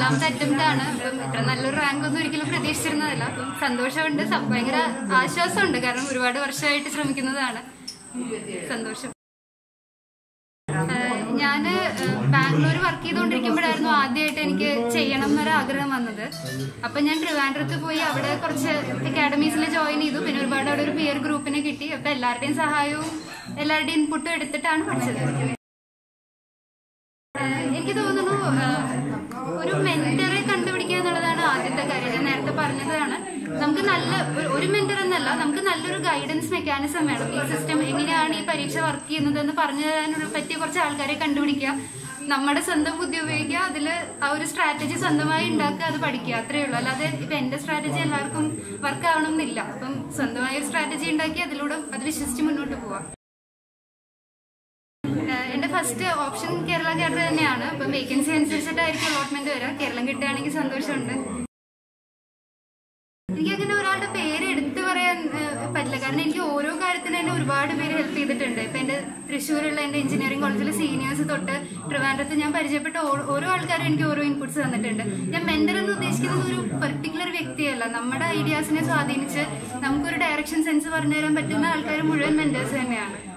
രണ്ടാമത്തെ അറ്റംപ്റ്റ് ആണ് അപ്പം ഇത്ര നല്ലൊരു റാങ്ക് ഒന്നും ഒരിക്കലും പ്രതീക്ഷിച്ചിരുന്നതല്ല അപ്പം സന്തോഷമുണ്ട് സം- ഭയങ്കര ആശ്വാസമുണ്ട് കാരണം ഒരുപാട് വർഷമായിട്ട് ശ്രമിക്കുന്നതാണ് സന്തോഷം ഞാൻ ബാംഗ്ലൂർ വർക്ക് ചെയ്തുകൊണ്ടിരിക്കുമ്പോഴായിരുന്നു ആദ്യമായിട്ട് എനിക്ക് ചെയ്യണം എന്നൊരു ആഗ്രഹം വന്നത് അപ്പം ഞാൻ ട്രിവാൻഡ്രത്ത് പോയി അവിടെ കുറച്ച് അക്കാഡമീസിൽ ജോയിൻ ചെയ്തു പിന്നെ ഒരുപാട് അവിടെ ഒരു പിയർ ഗ്രൂപ്പിനെ കിട്ടി അപ്പം എല്ലാവരുടെയും സഹായവും എല്ലാവരുടെയും ഇൻപുട്ടും എടുത്തിട്ടാണ് പഠിച്ചത് ഏഹ് എനിക്ക് തോന്നുന്നു ഏഹ് ഒരു മെന്ററെ കണ്ടുപിടിക്കുക എന്നുള്ളതാണ് ആദ്യത്തെ കാര്യം ഞാൻ നേരത്തെ പറഞ്ഞതാണ് നമുക്ക് നല്ല ഒരു- ഒരു മെന്റർ എന്നല്ല നമുക്ക് നല്ലൊരു ഗൈഡൻസ് മെക്കാനിസം വേണം ഈ സിസ്റ്റം എങ്ങനെയാണ് ഈ പരീക്ഷ വർക്ക് ചെയ്യുന്നത് എന്ന് പറഞ്ഞു തരാനുള്ള പറ്റിയ കുറച്ച് ആൾക്കാരെ കണ്ടുപിടിക്കുക നമ്മുടെ സ്വന്തം ബുദ്ധി ഉപയോഗിക്കുക അതിൽ ആ ഒരു സ്ട്രാറ്റജി സ്വന്തമായി ഉണ്ടാക്കുക അത് പഠിക്കുക അത്രേ ഉള്ളൂ അല്ലാതെ ഇപ്പൊ എന്റെ സ്ട്രാറ്റജി എല്ലാവർക്കും വർക്ക് ആവണം എന്നില്ല അപ്പം സ്വന്തമായ ഒരു സ്ട്രാറ്റജി ഉണ്ടാക്കി അതിലൂടെ അത് വിശ്വസിച്ച് മുന്നോട്ട് പോവാം ഏഹ് എന്റെ ഫസ്റ്റ് ഓപ്ഷൻ കേരള കാഡർ തന്നെയാണ് അപ്പം വേക്കൻസി അനുസരിച്ചിട്ടായിരിക്കും അലോട്ട്മെന്റ് വരിക കേരളം കിട്ടുകയാണെങ്കിൽ സന്തോഷമുണ്ട് എനിക്ക് അങ്ങനെ ഒരാളുടെ പേര് എടുത്തു പറയാൻ ഏഹ്, പറ്റില്ല കാരണം എനിക്ക് ഓരോ കാര്യത്തിനും എന്നെ ഒരുപാട് പേര് ഹെൽപ്പ് ചെയ്തിട്ടുണ്ട് ഇപ്പൊ എന്റെ തൃശ്ശൂരുള്ള എന്റെ എഞ്ചിനീയറിംഗ് കോളേജിലെ സീനിയേഴ്സ് തൊട്ട് ട്രിവാൻഡ്രത്ത് ഞാൻ പരിചയപ്പെട്ട ഓ- ഓരോ ആൾക്കാരും എനിക്ക് ഓരോ ഇൻപുട്സ് തന്നിട്ടുണ്ട് ഞാൻ മെന്റർ എന്ന് ഉദ്ദേശിക്കുന്നത് ഒരു പെർട്ടിക്കുലർ വ്യക്തിയല്ല നമ്മുടെ ഐഡിയാസിനെ സ്വാധീനിച്ച് നമുക്കൊരു ഡയറക്ഷൻ സെൻസ് പറഞ്ഞു തരാൻ പറ്റുന്ന ആൾക്കാർ മുഴുവൻ മെന്റേഴ്സ് തന്നെയാണ്